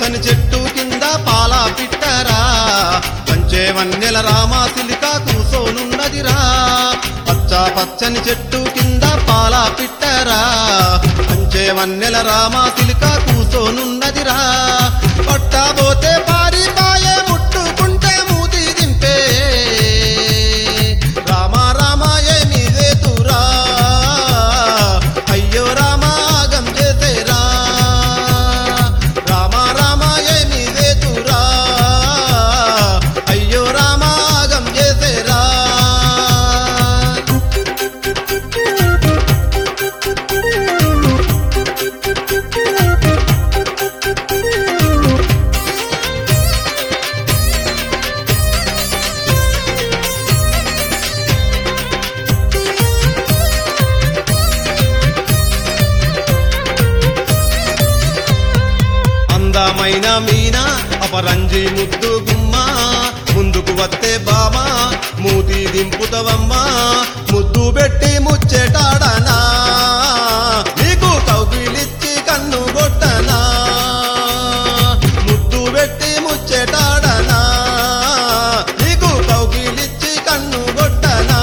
పచ్చని చెట్టు కింద పాల పిట్టరా పంచే వన్నెల రామా సిలిక కూసోనున్నదిరా పచ్చ పచ్చని చెట్టు కింద పాల పిట్టరా పంచే వన్నెల రామా సిలిక కూసోనున్నదిరా పట్టబోతే పారిపాయే ముట్టుకుంటే మూతి దింపే రామ రామ ఏమి వేతురా అయ్యో రామాగం చేసేరా రామ రామ ఏమి వేతురా అయ్యో రామాగం చేసేరా అందమైన మీనా అపరంజి ముద్దు గుమ్మ ముందుకు వస్తే బామా మూతి దింపుతవమ్మా ముద్దు పెట్టి ముచ్చెటాడనా నీకు కౌగిలిచ్చి కన్ను కొట్టనా ముద్దు పెట్టి ముచ్చెటాడనా నీకు కౌగిలిచ్చి కన్ను కొట్టనా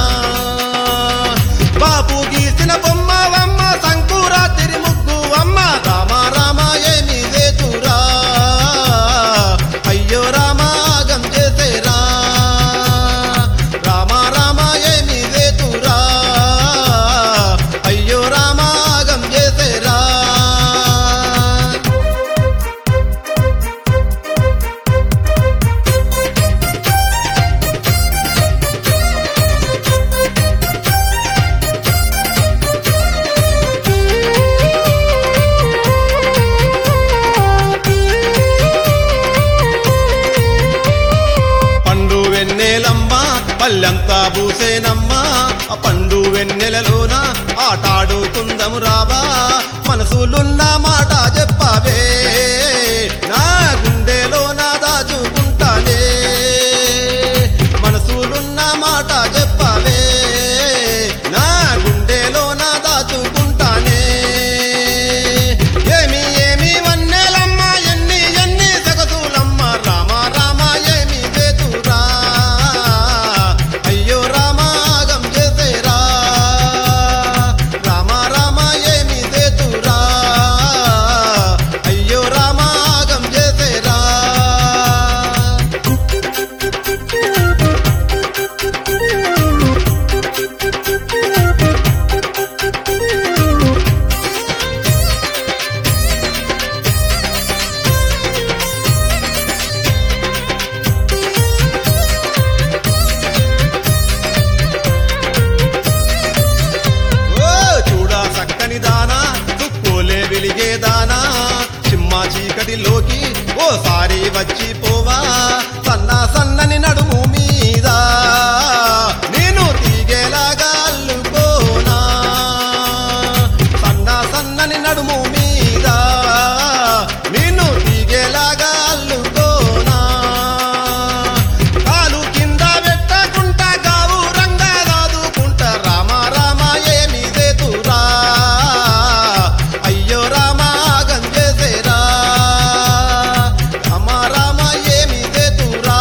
బాపు గీసిన బొమ్మవమ్మ సంకురాతిరి ముగ్గు అమ్మ రామ రామ ఏమి వేతురా అయ్యో రామాగం చేసేరా రామ రామ ఏమి వేతురా అయ్యో రామాగం చేసేరా పండు వెన్నెలమ్మ పల్లెంతా పూసేనమ్మా ఆ పండు వెన్నెలలోన ఆటాడుకుందము రావా మనసులున్న మాట చెప్పవే నా గుండెలో నా దాచుకుంటానే మనసులున్న మాట చెప్పవే నా గుండెలో నా దాచుకుంటానే ఏమి ఏమి వన్నెలమ్మ ఎన్ని ఎన్ని సగసులమ్మ రామ రామ ఏమి వేతురా అయ్యో రామాగం చేసేరా రామ రామ ఏమి వేతురా అయ్యో రామాగం చేసేరా ఓ చూడా చక్కని దానా తుక్కోలే వెలిగే దానా చిమ్మా చీకటిలోకి ఓసారి వచ్చి పోవా సన్నా సన్నని నడుము మీద నేను తీగేలాగా అల్లుకోనా సన్నా సన్నని నడుము మీద నేను తీగేలాగా అల్లుకోనా కాలు కింద పెట్టకుంటా గావు రంగా దాదుకుంటా రామ రామ ఏమి దేతురా అయ్యో రామ గంజేసేరా రామ రామ ఏమి దేతురా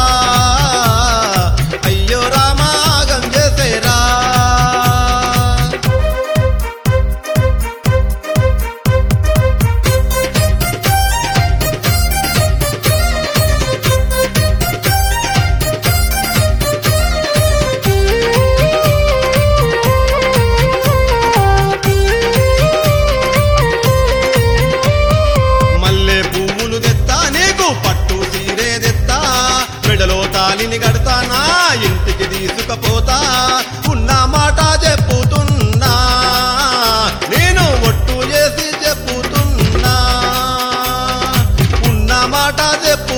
అయ్యో రామ గంజేసేరా మల్లె పువ్వులు తెత్తా నీకు పట్టు సీరే తెత్తా మెడలో తాలిని గడతా నా ఇంటికి తీసుకపోతా ఉన్న మాట చెప్పుతున్నా నేను ఒట్టు చేసి చెప్పుతున్నా ఉన్న మాట చెప్పు